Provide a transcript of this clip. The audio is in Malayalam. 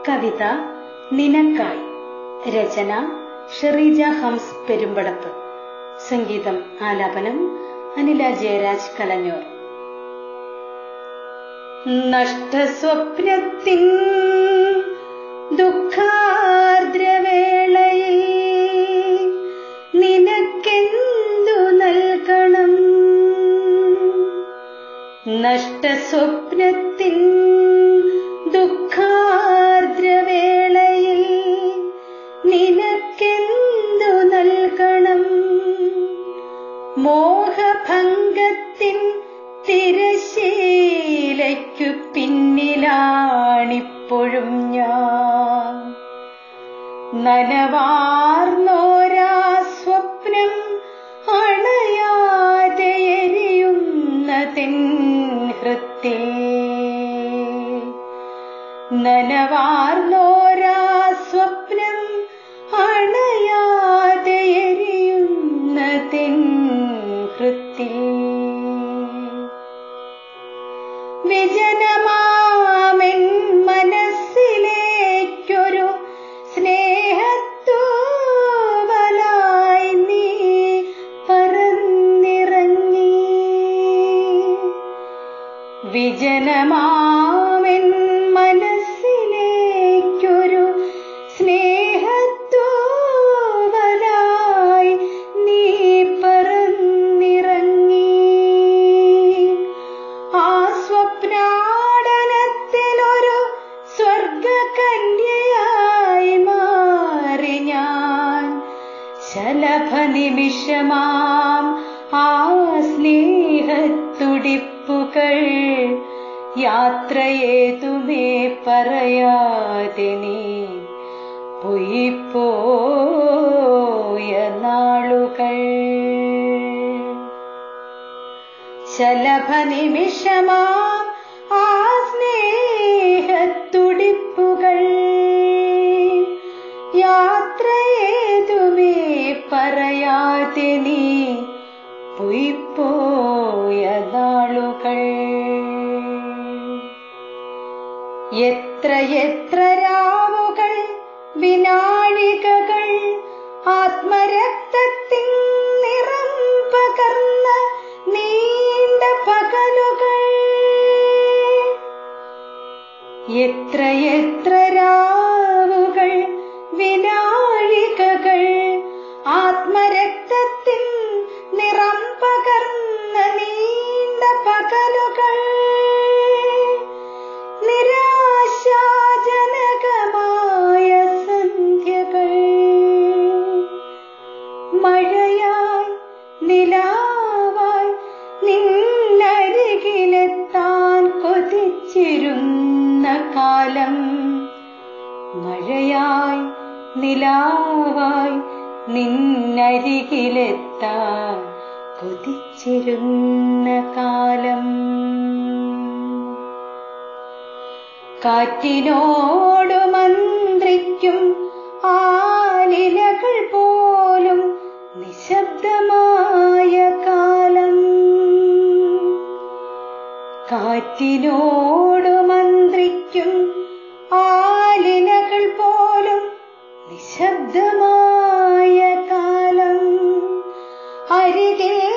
കവിത നിനക്കായി രചന ഷെറീജ ഹംസ് പെരുമ്പടപ്പ് സംഗീതം ആലാപനം അനില ജയരാജ് കലഞ്ഞൂർ നഷ്ടസ്വപ്നത്തിൻ ദുഃഖാർദ്രവേളയിൽ നിനക്കെന്തു നൽകണം നഷ്ടസ്വപ്നത്തിൻ ദുഃഖാർദ്രവേളയിൽ നിനക്കെന്തു നൽകണം മോഹഭംഗത്തിൻ തിരശീലയ്ക്കു പിന്നിലാണിപ്പോഴും ഞാൻ നനവാർന്നോരാ സ്വപ്നം അണയാതെ എരിയുന്നതിൻ ഹൃത്തിൽ നനവാർന്നോരാ സ്വപ്നം അണയാതെ എരിയുന്നതിൻ ഹൃത്തിൽ വിജനമാമെൻ മനസ്സിലേക്കൊരു സ്നേഹത്തൂവലായി നീ പറന്നിറങ്ങി വിജനമാമെൻ മനസ്സിലേക്കൊരു സ്നേഹത്തൂവലായി നീ പറന്നിറങ്ങി ആ സ്വപ്നാടനത്തിലൊരു സ്വർഗകന്യയായി മാറി ഞാൻ ശലഭനിമിഷമാം ആ സ്നേഹത്തുടിപ്പുകൾ യാത്രയേതുമേ പറയാതെ നീ പൊയ്പോയ നാളുകൾ ശലഭനിമിഷമാം ആ സ്നേഹത്തുടിപ്പുകൾ യാത്രയേതുമേ പറയാതെ നീ പൊയ്പോയ നാളുകൾ എത്ര എത്ര രാവുകൾ വിനാഴികകൾ ആത്മരക്തത്തിൻ നിറം പകർന്ന നീണ്ട പകലുകൾ എത്ര എത്ര രാവുകൾ വിനാഴികകൾ ആത്മരക്തത്തിൻ നിറം പകർന്ന നീണ്ട പകലുകൾ നിരാശാജനകമായ സന്ധ്യകൾ മഴയായി നിലാവായി നിന്നരികിലെത്താൻ കൊതിച്ചിരുന്ന കാലം മഴയായി നിലാവായി നിന്നരികിലെത്താൻ കൊതിച്ചിരുന്ന കാലം കാറ്റിനോട് മന്ത്രിക്കും ആലിലകൾ പോലും നിശബ്ദമായ കാലം കാറ്റിനോട് മന്ത്രിക്കും ആലിലകൾ പോലും നിശബ്ദമായ കാലം അരികിൽ